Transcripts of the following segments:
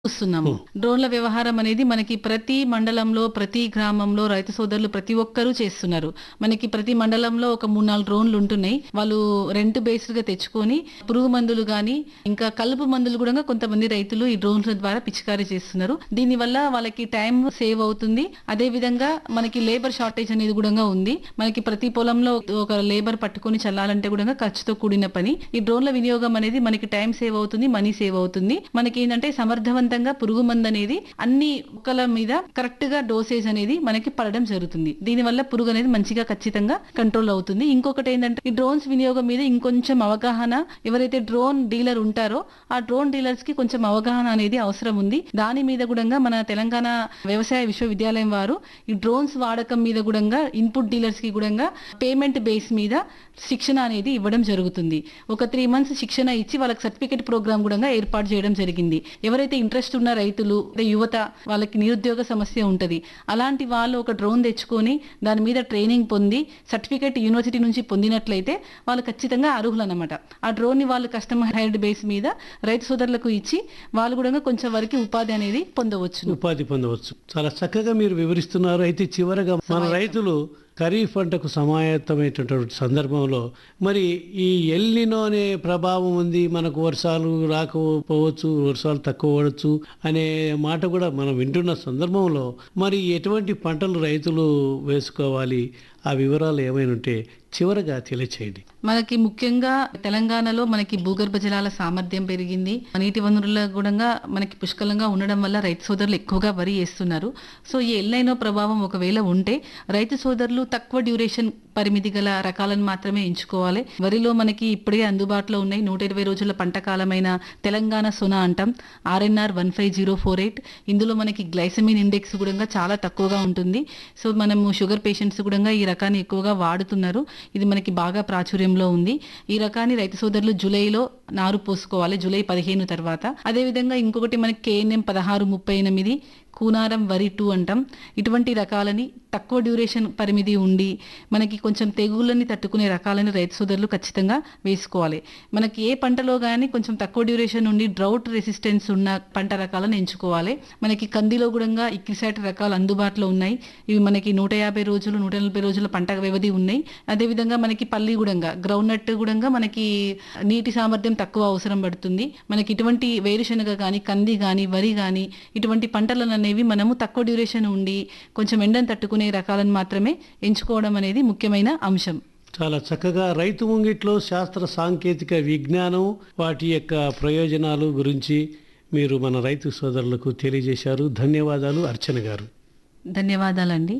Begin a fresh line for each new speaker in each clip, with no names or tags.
చూస్తున్నాము డ్రోన్ల వ్యవహారం అనేది మనకి ప్రతి మండలంలో ప్రతి గ్రామంలో రైతు సోదరులు ప్రతి ఒక్కరూ చేస్తున్నారు మనకి ప్రతి మండలంలో ఒక మూడు నాలుగు డ్రోన్లు ఉంటున్నాయి వాళ్ళు రెంట్ బేస్డ్ గా తెచ్చుకొని పురుగు మందులు గాని ఇంకా కలుపు మందులు కూడా కొంతమంది రైతులు ఈ డ్రోన్ల ద్వారా పిచికారీ చేస్తున్నారు దీని వల్ల వాళ్ళకి టైం సేవ్ అవుతుంది అదే విధంగా మనకి లేబర్ షార్టేజ్ అనేది కూడా ఉంది మనకి ప్రతి పొలంలో ఒక లేబర్ పట్టుకొని చల్లాలంటే కూడా ఖర్చుతో కూడిన పని ఈ డ్రోన్ల వినియోగం అనేది మనకి టైం సేవ్ అవుతుంది మనీ సేవ్ అవుతుంది మనకి ఏంటంటే సమర్థవంతంగా పురుగు మందు అనేది అన్ని మొక్కల మీద కరెక్ట్ గా డోసేజ్ అనేది మనకి పడడం జరుగుతుంది దీని వల్ల పురుగు అనేది మంచిగా ఖచ్చితంగా కంట్రోల్ అవుతుంది ఇంకొకటి ఏంటంటే ఈ డ్రోన్స్ వినియోగం మీద ఇంకొంచెం అవగాహన ఎవరైతే డ్రోన్ డీలర్ ఉంటారో ఆ డ్రోన్ డీలర్స్ కి కొంచెం అవగాహన అనేది అవసరం ఉంది దాని మీద కూడా మన తెలంగాణ వ్యవసాయ విశ్వవిద్యాలయం వారు ఈ డ్రోన్స్ వాడకం మీద కూడా ఇన్పుట్ డీలర్స్ కి కూడా పేమెంట్ బేస్ మీద శిక్షణ అనేది ఇవ్వడం జరుగుతుంది ఒక త్రీ మంత్స్ శిక్షణ ఇచ్చి వాళ్ళకి సర్టిఫికేట్ ప్రోగ్రామ్ కూడా ఏర్పాటు చేయడం జరిగింది ఎవరైతే ఇంట్రెస్ట్ ఉన్న రైతులు అంటే యువత వాళ్ళకి నిరుద్యోగ సమస్య ఉంటది అలాంటి వాళ్ళు ఒక డ్రోన్ తెచ్చుకొని దాని మీద ట్రైనింగ్ పొంది సర్టిఫికేట్ యూనివర్సిటీ నుంచి పొందినట్లయితే వాళ్ళు ఖచ్చితంగా అర్హులు అనమాట ఆ డ్రోన్ ని వాళ్ళు కస్టమర్ హైర్డ్ బేస్ మీద రైతు సోదరులకు ఇచ్చి వాళ్ళు కూడా కొంచెం వరకు ఉపాధి అనేది పొందవచ్చు
ఉపాధి పొందవచ్చు చాలా చక్కగా మీరు వివరిస్తున్నారు అయితే చివరగా మన రైతులు ఖరీఫ్ పంటకు సమాయత్తమైనటువంటి సందర్భంలో మరి ఈ ఎల్నినో అనే ప్రభావం ఉంది మనకు వర్షాలు రాకపోవచ్చు వర్షాలు తక్కువ పడవచ్చు అనే మాట కూడా మనం వింటున్న సందర్భంలో మరి ఎటువంటి పంటలు రైతులు వేసుకోవాలి ఆ వివరాలు ఏమైనా ఉంటే చివరగా తెలియచేయండి
మనకి ముఖ్యంగా తెలంగాణలో మనకి భూగర్భ జలాల సామర్థ్యం పెరిగింది నీటి వనరుల కూడా మనకి పుష్కలంగా ఉండడం వల్ల రైతు సోదరులు ఎక్కువగా వరి వేస్తున్నారు సో ఈ ఎల్లైనో ప్రభావం ఒకవేళ ఉంటే రైతు సోదరులు తక్కువ డ్యూరేషన్ పరిమితి గల రకాలను మాత్రమే ఎంచుకోవాలి వరిలో మనకి ఇప్పుడే అందుబాటులో ఉన్నాయి నూట ఇరవై రోజుల పంట కాలమైన తెలంగాణ సొన అంటాం RNR one five zero four eight ఇందులో మనకి గ్లైసమిన్ ఇండెక్స్ కూడా చాలా తక్కువగా ఉంటుంది సో మనము షుగర్ పేషెంట్స్ కూడా ఈ రకాన్ని ఎక్కువగా వాడుతున్నారు ఇది మనకి బాగా ప్రాచుర్యంలో ఉంది ఈ రకాన్ని రైతు సోదరులు జూలైలో నారు పోసుకోవాలి జూలై పదిహేను తర్వాత అదేవిధంగా ఇంకొకటి మనకి కేఎన్ఎం పదహారు ముప్పై ఎనిమిది కూనారం వరి టూ అంటాం ఇటువంటి రకాలని తక్కువ డ్యూరేషన్ పరిమితి ఉండి మనకి కొంచెం తెగుళ్ళని తట్టుకునే రకాలని రైతు సోదరులు ఖచ్చితంగా వేసుకోవాలి మనకి ఏ పంటలో కానీ కొంచెం తక్కువ డ్యూరేషన్ ఉండి డ్రౌట్ రెసిస్టెన్స్ ఉన్న పంట రకాలను ఎంచుకోవాలి మనకి కందిలో కూడా ఇక్కిసాటి రకాలు అందుబాటులో ఉన్నాయి ఇవి మనకి నూట యాభై రోజులు నూట నలభై రోజుల పంట వ్యవధి ఉన్నాయి అదేవిధంగా మనకి పల్లి కూడా గ్రౌండ్ నట్ కూడా మనకి నీటి సామర్థ్యం తక్కువ అవసరం పడుతుంది మనకి ఇటువంటి వేరుశనగ కానీ కంది కానీ వరి కానీ ఇటువంటి పంటలను అనేవి మనము తక్కువ డ్యూరేషన్ ఉండి కొంచెం ఎండను తట్టుకునే రకాలను మాత్రమే ఎంచుకోవడం అనేది ముఖ్యమైన అంశం
చాలా చక్కగా రైతు ముంగిట్లో శాస్త్ర సాంకేతిక విజ్ఞానం వాటి యొక్క ప్రయోజనాలు గురించి మీరు మన రైతు సోదరులకు తెలియజేశారు ధన్యవాదాలు అర్చన గారు
ధన్యవాదాలండి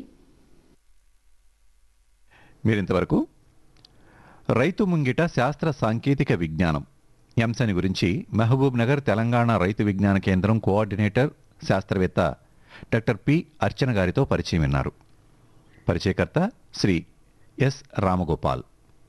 మీరింతవరకు రైతు ముంగిట శాస్త్ర సాంకేతిక విజ్ఞానం ఈ అంశాన్ని గురించి మహబూబ్ నగర్ తెలంగాణ రైతు విజ్ఞాన కేంద్రం కోఆర్డినేటర్ శాస్త్రవేత్త డాక్టర్ పి అర్చన గారితో పరిచయం విన్నారు పరిచయకర్త శ్రీ ఎస్ రామగోపాల్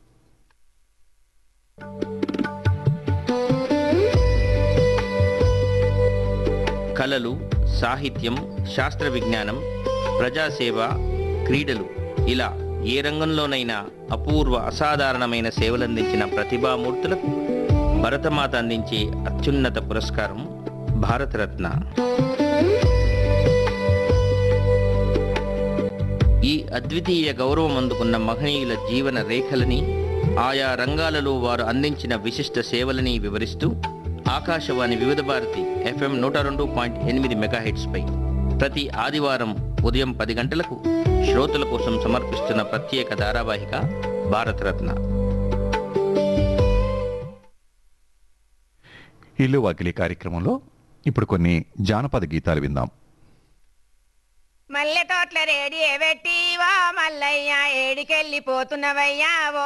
కళలు సాహిత్యం శాస్త్ర విజ్ఞానం ప్రజాసేవ క్రీడలు ఇలా ఏ రంగంలోనైనా అపూర్వ అసాధారణమైన సేవలందించిన ప్రతిభామూర్తులకు భరతమాత అందించే అత్యున్నత పురస్కారం భారతరత్న ఈ అద్వితీయ గౌరవం అందుకున్న మహనీయుల జీవన రేఖలని ఆయా రంగాలలో వారు అందించిన విశిష్ట సేవలని వివరిస్తూ ఆకాశవాణి వివిధ భారతి ఎఫ్ఎం నూట రెండు పాయింట్ ఎనిమిది మెగాహెట్స్పై ప్రతి ఆదివారం ఉదయం పది గంటలకు శ్రోతల కోసం సమర్పిస్తున్న ప్రత్యేక ధారావాహిక భారతరత్న
ఇల్లు వాకిలి కార్యక్రమంలో ఇప్పుడు కొన్ని జానపద గీతాలు విందాం
మల్లె తోట్ల రేడి పెట్టివా మల్లయ్య ఏడికెళ్ళిపోతున్నవయ్యా ఓ